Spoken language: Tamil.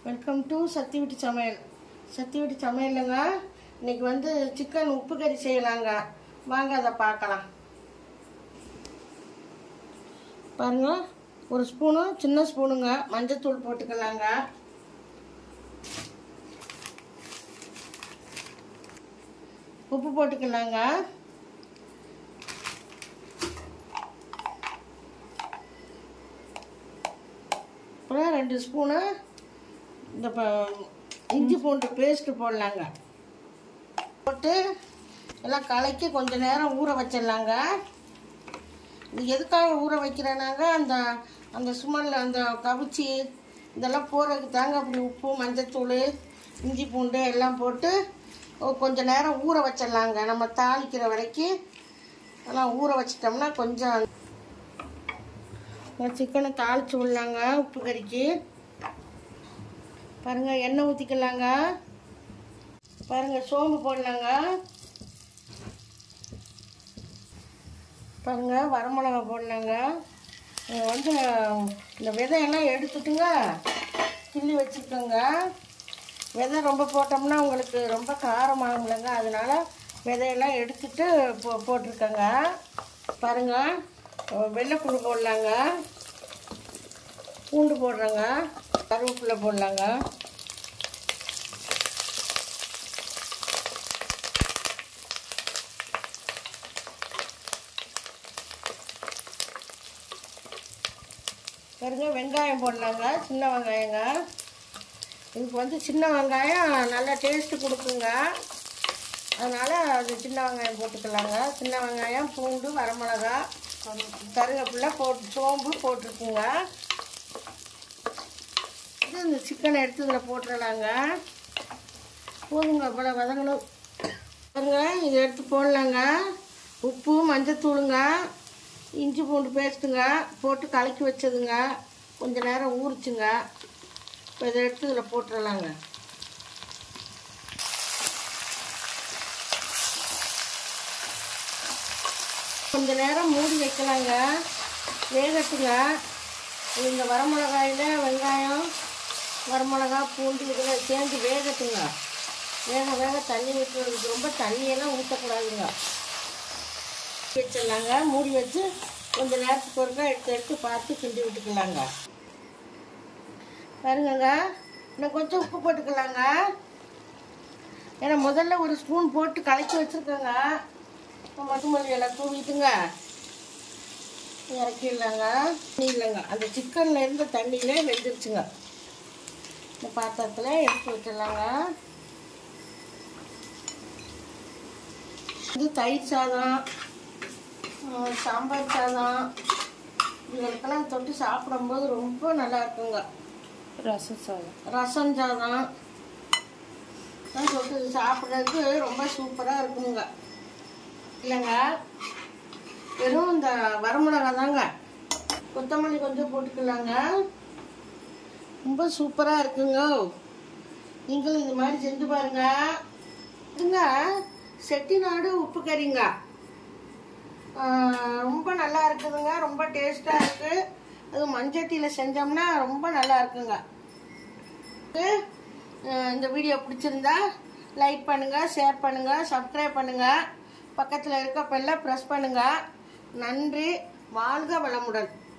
வெல்கம் டு சத்தி வீட்டு சமையல் சத்தி வீட்டு சமையலுங்க இன்னைக்கு வந்து சிக்கன் உப்பு கறி செய்யலாங்க வாங்க அதை பார்க்கலாம் பாருங்க ஒரு ஸ்பூனு சின்ன ஸ்பூனுங்க மஞ்சத்தூள் போட்டுக்கலாங்க உப்பு போட்டுக்கலாங்க அப்புறம் ரெண்டு ஸ்பூனு இந்த ப- இஞ்சி பூண்டு பேஸ்ட்டு போடலாங்க போட்டு எல்லாம் கலக்கி கொஞ்ச நேரம் ஊற வச்சிடலாங்க இது எதுக்காக ஊற வைக்கிறேனாங்க அந்த அந்த ஸ்மெல் அந்த கவிச்சி இதெல்லாம் போகிறதுக்கு தாங்க அப்படி உப்பு மஞ்சத்தூள் இஞ்சி பூண்டு எல்லாம் போட்டு ஒ- கொஞ்ச நேரம் ஊற வச்சிடலாங்க நம்ம தாளிக்கிற வரைக்கும் எல்லாம் ஊற வச்சிட்டோம்னா கொஞ்சம் சிக்கனை தாளிச்சு விடலாங்க உப்பு கறிக்கு பாருங்க எண்ணெய் ஊற்றிக்கலாங்க பாருங்க சோம்பு போடலாங்க பாருங்க வரமிளகா போடலாங்க இது வந்து இந்த விதையெல்லாம் எடுத்துட்டுங்க கிள்ளி வச்சுக்கோங்க விதை ரொம்ப போட்டோம்னா உங்களுக்கு ரொம்ப காரமாகும்லங்க அதனால விதையெல்லாம் எடுத்துட்டு போ போட்டிருக்கேங்க பாருங்க வெள்ளைப்பூடு போடலாங்க பூண்டு போடுறேங்க கருவேப்பிலை போடலாங்க பாருங்க வெங்காயம் போடலாங்க சின்ன வெங்காயங்க இதுக்கு வந்து சின்ன வெங்காயம் நல்லா டேஸ்ட்டு கொடுக்குங்க அதனால் அது சின்ன வெங்காயம் போட்டுக்கலாங்க சின்ன வெங்காயம் பூண்டு வரமிளகா கருவேப்பிலை போட்டு சோம்பு போட்டிருக்குங்க இது இந்த சிக்கனை எடுத்து இதில் போட்டுடலாங்க போதுங்க இவ்வளோ வதங்கணும் பாருங்க இதை எடுத்து போடலாங்க உப்பு மஞ்சத்தூளுங்க இஞ்சி பூண்டு பேஸ்ட்டுங்க போட்டு கலக்கி வச்சதுங்க கொஞ்ச நேரம் ஊறிச்சுங்க இப்போ இதை எடுத்து இதில் போட்டுடலாங்க கொஞ்ச நேரம் மூடி வைக்கலாங்க வேகட்டுங்க இந்த வரமிளகாயில் வெங்காயம் வரமிளகா பூண்டு இதில் சேர்ந்து வேகட்டுங்க வேக வேக தண்ணி விட்டுறதுக்கு ரொம்ப தண்ணியெல்லாம் ஊற்றக்கூடாதுங்க வச்சிடலாங்க மூடி வச்சு கொஞ்ச நேரத்துக்கு ஒருக்கா எடுத்து எடுத்து பார்த்து கிண்டி விட்டுக்கலாங்க பாருங்கங்க இன்னும் கொஞ்சம் உப்பு போட்டுக்கலாங்க ஏன்னா முதல்ல ஒரு ஸ்பூன் போட்டு கலக்கி வச்சுருக்கேங்க மதுமல்லி எல்லாம் தூவிட்டுங்க இறக்கிடலாங்க தண்ணி இல்லைங்க அந்த சிக்கனில் இருந்த தண்ணியிலே வெந்துருச்சுங்க இந்த பாத்திரத்தில் எடுத்து வச்சிடலாங்க இது தயிர் சாதம் ஆஹ் சாம்பார் சாதம் இதுகளுக்கெல்லாம் தொட்டு சாப்பிடும்போது ரொம்ப நல்லா இருக்குங்க ரசம் சாதம் ரசம் சாதம் தான் தொட்டு சாப்பிட்றதுக்கு ரொம்ப சூப்பராக இருக்குங்க இல்லைங்க வெறும் இந்த வரமிளகா தாங்க கொத்தமல்லி கொஞ்சம் போட்டுக்கலாங்க ரொம்ப சூப்பராக இருக்குங்க நீங்களும் இந்த மாதிரி செஞ்சு பாருங்க இதுங்க செட்டிநாடு உப்பு கறிங்க ஆஹ் ரொம்ப நல்லா இருக்குதுங்க ரொம்ப டேஸ்ட்டாக இருக்குது அது மஞ்சட்டியில் செஞ்சோம்னா ரொம்ப நல்லா இருக்குங்க அஹ் இந்த வீடியோ பிடிச்சிருந்தா லைக் பண்ணுங்கள் ஷேர் பண்ணுங்கள் சப்ஸ்கிரைப் பண்ணுங்கள் பக்கத்தில் இருக்க பெல்லை ப்ரெஸ் பண்ணுங்கள் நன்றி வாழ்க வளமுடன்